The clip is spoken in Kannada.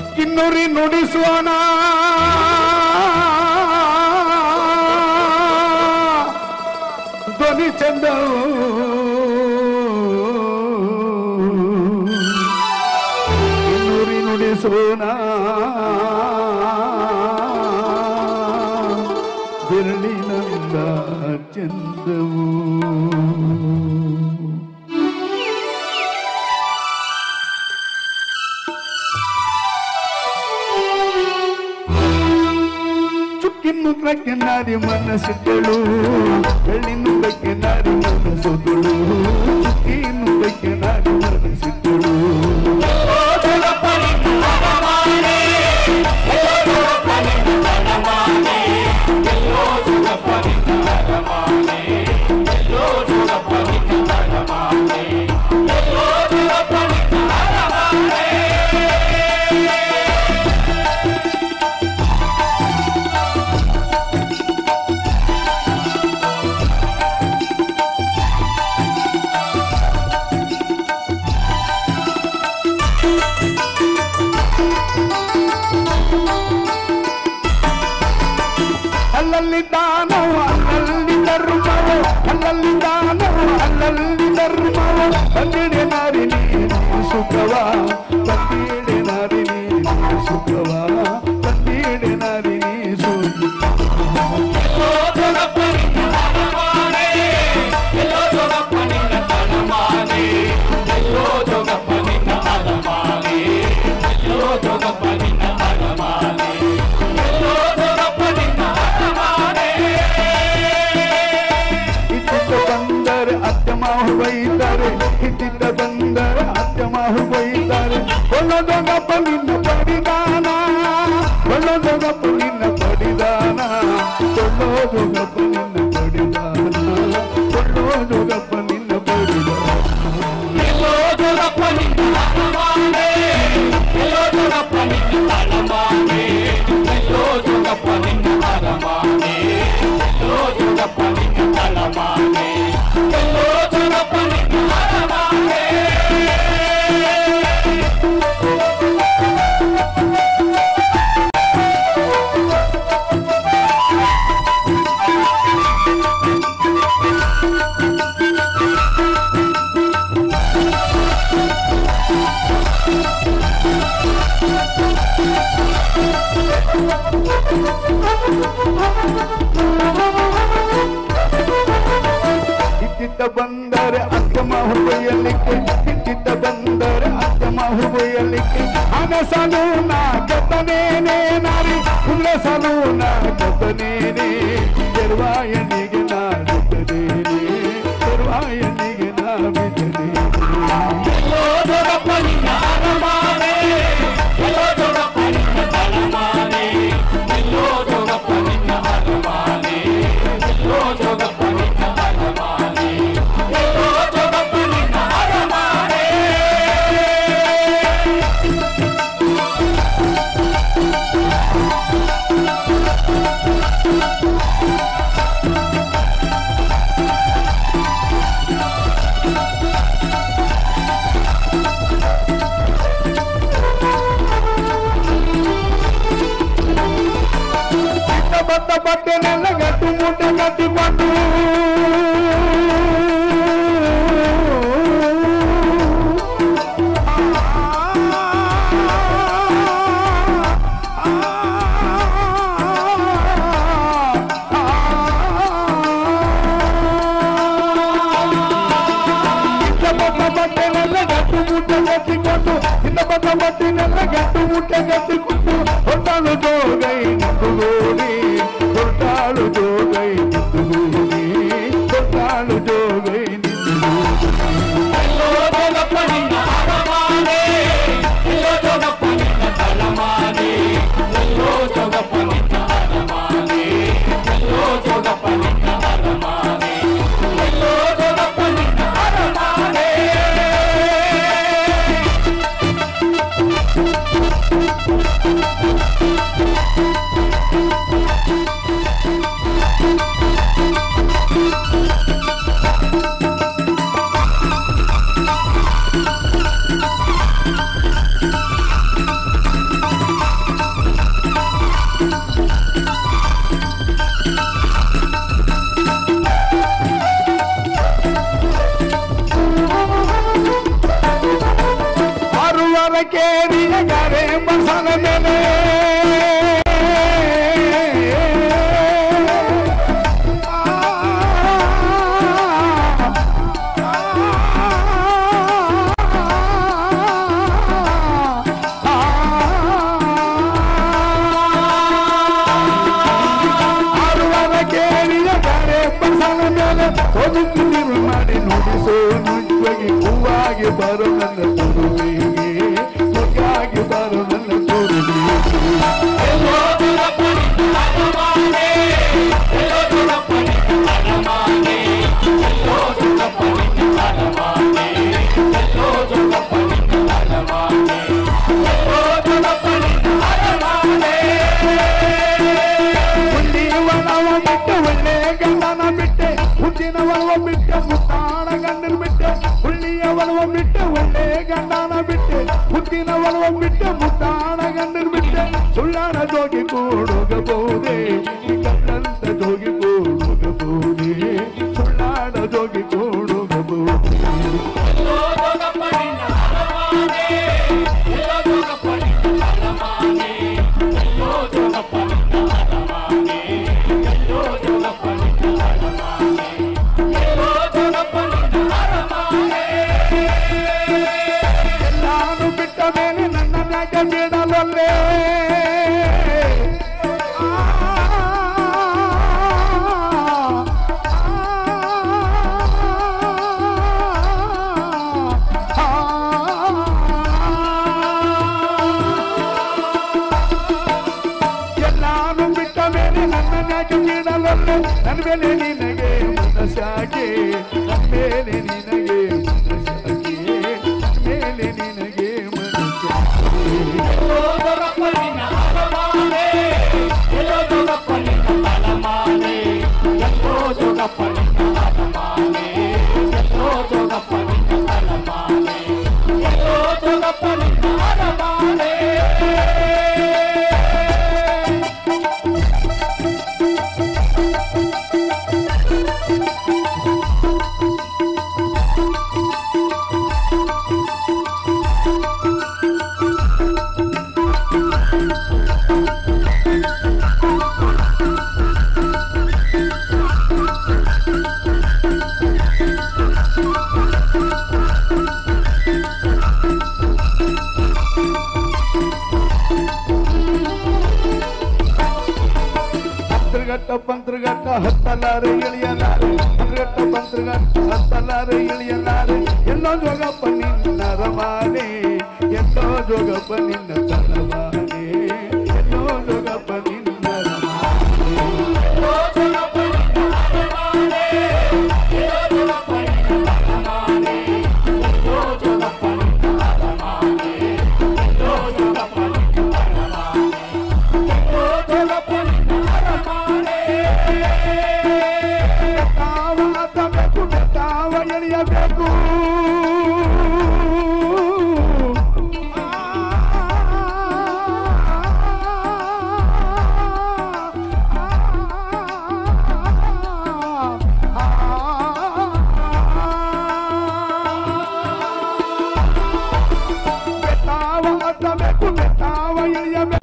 ಚುಕ್ಕಿನ್ನೂರಿ ನುಡಿಸುವಣ ಧ್ವನಿ ಚಂದವು ಕಿನ್ನೂರಿ ನುಡಿಸೋಣ ಬೆರಳಿನಂದ ಚಂದವು ಚುಕ್ಕಿನ್ನುಗ್ರಕ್ಕೆ ನಾರಿ ಮನಸ್ಸಿದ್ದಳು ಬೆಳ್ಳಿನುಗ್ರಕ್ಕೆ ನಾರಿ ಮನಸ್ಸುಗಳು ಚುಕ್ಕಿನುಗ್ರಕ್ಕೆ ನಾರಿ ಮನಸ್ಸಿದ್ದಳು ಅಲ್ಲಲ್ಲಿ ದಾನವು ಅಲ್ಲಲ್ಲಿ ಧರ್ಮವು ಅಲ್ಲಲ್ಲಿ ದಾನವು ಅಲ್ಲಲ್ಲಿ ಧರ್ಮವು ತಂದಿಡೆ ನಾರಿ ನೀನು ಸುಖವ ತಂದಿಡೆ ನಾರಿ ನೀನು ಸುಖವ ತಂದಿಡೆ ನಾರಿ ನೀ ಸುಖ ಇದ್ದಿದ್ದ ಬಂದರೆ ಅತ್ತೆ ಮಾವು ಬೈತಾರೆ ಇದ್ದಿದ್ದ ಬಂದರೆ ಅತ್ತೆ ಮಾವು ಬೈತಾರೆ ಒಳ್ಳದೊಗಪ್ಪ ನಿನ್ನ ಪಡಿದಾನ ಒಳ್ಳದೊಗಪ್ಪ ನಿನ್ನ ಪಡಿದಾನ ಒಳ್ಳೋದೊಗಪ್ಪ ನಿನ್ನ ಪಡಿದಾನ ಒಳ್ಳೋದೊಗಪ್ಪ ನಿನ್ನ ಪಡಿದಾನ ಇದ್ದಿದ್ದ ಬಂದರೆ ಅತ್ತೆ ಮಾವು ಬೈಯಲಿಕ್ಕೆ ಇದ್ದಿದ್ದ ಬಂದರೆ ಅತ್ತೆ ಮಾವು ಬೈಯಲಿಕ್ಕೆ ಹಣಸಲು ನಾ ಕತ್ತನೇನೆ ನಾರಿ ಹುಲ್ಲಸಲು ನಾ ಕತ್ತನೇನೆ ತೆರುವಾಯನಿಗೆ ನಾ ಬಿದ್ದನೇನೆ ತೆರುವಾಯನಿಗೆ ನಾ ಬಿದ್ದನೇನೆ ಇದ್ದ ಬಂದ ಬಟ್ಟೆನೆಲ್ಲ ಗಟ್ಟು ಮುಟ್ಟೆ ಕಟ್ಟಿಕೊಂಡು ಇದ್ದ ಬಂದ ಬಟ್ಟೆನೆಲ್ಲ ಗಟ್ಟು ಮುಟ್ಟೆ ಕಟ್ಟಿಕೊಂಡು ಇನ್ನ ಬಂದ ಬಟ್ಟೆನೆಲ್ಲ ಗಟ್ಟು ಮುಟ್ಟೆ ಕಟ್ಟಿಕೊಂಡು ಹೊಟ್ಟಾಳು ಜೋಗೈ ನಿಂತುಗೋಡಿ ಹೊಟ್ಟಾಳು ಜೋಗೈ ನಿಂತುಗೋಡಿ ಹೊಟ್ಟಾಳು ಜೋಗೈ ನಿಂತುಗೋಡಿ Hello, ಆರುವಾರ ಕೇರಿಯ ಗಾರೆ ಬಸನ ಮೇಲೆ ಆರುವಾರ ಕೇರಿಯ ಗಾರೆ ಬಸನ ಮೇಲೆ ಒದುಕು ನೀರು ಮಾಡಿ ನುಡಿಸೋ ನುಜ್ಜಗಿ ಹೂವಾಗಿ ಬರೋ ನನ್ನ ತುರುವಿಗೆ ಮುಗಾಗಿ ಬರೋ ನನ್ನ ತುರುವಿಗೆ ಹುಲ್ಲಿ ಒಳವ ಬಿಟ್ಟು ಒಳ್ಳೆ ಗಂಡನ ಬಿಟ್ಟೆ ಹುಟ್ಟಿನ ಒಳವ ಬಿಟ್ಟೆ ಮುತ್ತಾಣ ಗಂಡನ ಬಿಟ್ಟೆ ಹುಳ್ಳಿಯ ಒಳವ ಬಿಟ್ಟೆ ಒಳ್ಳೆ ಗಂಡನ ಬಿಟ್ಟೆ ಹುಟ್ಟಿನ ಒಳವ ಬಿಟ್ಟೆ ಮುತ್ತಾಣ ಗಂಡನ ಬಿಟ್ಟೆ ಸುಳ್ಳಾಣ ಜೋಗಿ ಕೂಡೋಗಬಹುದೇ ಗಂಡಂತ ಜೋಗಿ ಕೂಡೋಗಬಹುದೇ ಸುಳ್ಳಾಣ ಜೋಗಿ ಕೂಡೋಗಬಹುದೇ ಎಲ್ಲಾನು ಬಿಟ್ಟ ಮೇಲೆ ನನ್ನ ಮ್ಯಾಗ ಬಿಡಲೊಲ್ಲೆ ಎಲ್ಲಾನು ಬಿಟ್ಟ ಮೇಲೆ ನನ್ನ ಮ್ಯಾಗ ಬಿಡಲೊಲ್ಲೆ ನನ್ನ ಮೇಲೆ ನಿನಗೆ ಮನಸ್ಸಾಗೆ ನನ್ನ ಮೇಲೆ ನಿನಗೆ ಮನಸ್ಸಾಗೆ ನನ್ನ ಮೇಲೆ ನಿನಗೆ ಮನಸ್ಸಾಗೆ ಪಂತ್ರಗಟ್ಟ ಪಂತ್ರಗಟ್ಟ ಹತ್ತಲಾರೆ ಇಳಿಯಲಾರೆ ಪಂತ್ರಗಟ್ಟ ಪಂತ್ರಗಟ್ಟ ಹತ್ತಲಾರೆ ಇಳಿಯಲಾರೆ ಎಲ್ಲೋ ಜೋಗಪ್ಪ ನಿನ್ನ ರಮಾನೆ ಎಲ್ಲೋ ಜೋಗಪ್ಪ ನಿನ್ನ ತಲವಾನೆ ಎಲ್ಲೋ ಜೋಗಪ್ಪ ನಿನ್ನ ರಮಾನೆ ತಾವ ಹತ್ತಬೇಕು ತಾವ ಎಳೆಯಬೇಕು ತಾವ ಹತ್ತಬೇಕು ತಾವ ಎಳೆಯಬೇಕು